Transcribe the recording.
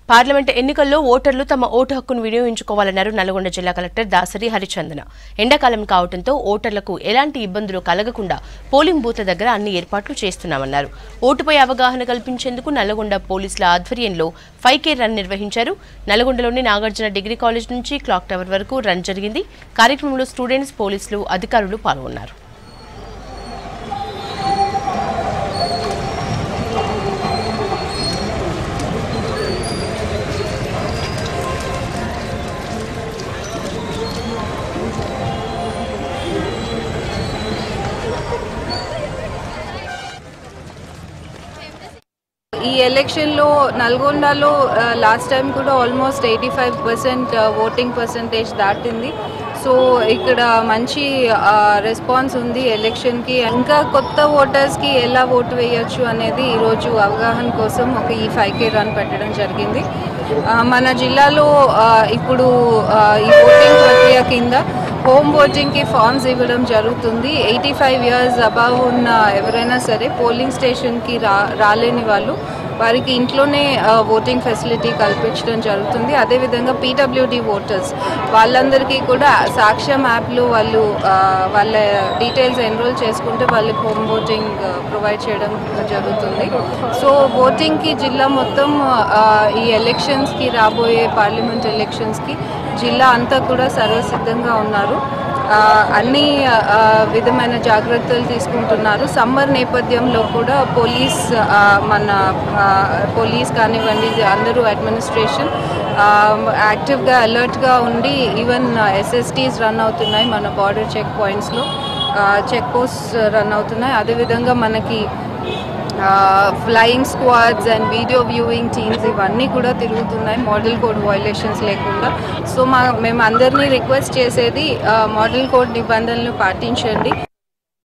parliament ఎన్నికల్లో ఓటర్లు తమ ఓటు హక్కును వినియోగించుకోవాలన్నారు నల్గొండ జిల్లా కలెక్టర్ దాసరి హరిచందన ఎండాకాలం కావడంతో ఓటర్లకు ఎలాంటి ఇబ్బందులు కలగకుండా పోలింగ్ బూత్ల దగ్గర అన్ని ఏర్పాట్లు చేస్తున్నామన్నారు ఓటుపై అవగాహన కల్పించేందుకు నల్గొండ పోలీసుల ఆధ్వర్యంలో ఫైవ్ కే రన్ నిర్వహించారు నల్గొండలోని నాగార్జున డిగ్రీ కాలేజ్ నుంచి క్లాక్ టవర్ వరకు రన్ జరిగింది కార్యక్రమంలో స్టూడెంట్స్ పోలీసులు అధికారులు పాల్గొన్నారు ఈ ఎలక్షన్లో నల్గొండలో లాస్ట్ టైం కూడా almost eighty five percent voting percentage దాటింది సో ఇక్కడ మంచి రెస్పాన్స్ ఉంది ఎలక్షన్కి ఇంకా కొత్త ఓటర్స్కి ఎలా ఓటు వేయొచ్చు అనేది ఈరోజు అవగాహన కోసం ఒక ఈ ఫైవ్ కే రన్ పెట్టడం జరిగింది ఆ, మన జిల్లాలో ఆ, ఇప్పుడు ఆ, ఈ ఓటింగ్ ప్రక్రియ కింద హోమ్ ఓటింగ్కి ఫామ్స్ ఇవ్వడం జరుగుతుంది ఎయిటీ ఫైవ్ ఇయర్స్ అబవ్ ఉన్న ఎవరైనా సరే పోలింగ్ స్టేషన్కి రా రాలేని వాళ్ళు వారికి ఇంట్లోనే ఆ, ఓటింగ్ ఫెసిలిటీ కల్పించడం జరుగుతుంది అదేవిధంగా పీడబ్ల్యూడి ఓటర్స్ వాళ్ళందరికీ కూడా సాక్ష్యం యాప్లో వాళ్ళు ఆ, వాళ్ళ డీటెయిల్స్ ఎన్రోల్ చేసుకుంటే వాళ్ళకి హోమ్ ఓటింగ్ ప్రొవైడ్ చేయడం జరుగుతుంది సో ఓటింగ్కి జిల్లా మొత్తం ఆ, ఈ ఎలక్షన్స్కి రాబోయే పార్లమెంట్ ఎలక్షన్స్కి జిల్లా అంతా కూడా సర్వసిద్ధంగా ఉన్నారు ఆ, అన్ని ఆ, విధమైన జాగ్రత్తలు తీసుకుంటున్నారు సమ్మర్ నేపథ్యంలో కూడా పోలీస్ ఆ, మన ఆ, పోలీస్ కానివ్వండి అందరూ అడ్మినిస్ట్రేషన్ యాక్టివ్గా అలర్ట్గా ఉండి ఈవెన్ ఎస్ఎస్టీస్ రన్ అవుతున్నాయి మన బార్డర్ చెక్ పాయింట్స్లో చెక్ పోస్ట్ రన్ అవుతున్నాయి అదేవిధంగా మనకి flying squads and video viewing teams ఇవన్నీ కూడా తిరుగుతున్నాయి మోడల్ కోడ్ వయలేషన్స్ లేకుండా సో మా మేము అందరినీ రిక్వెస్ట్ చేసేది మోడల్ కోడ్ నిబంధనలు పాటించండి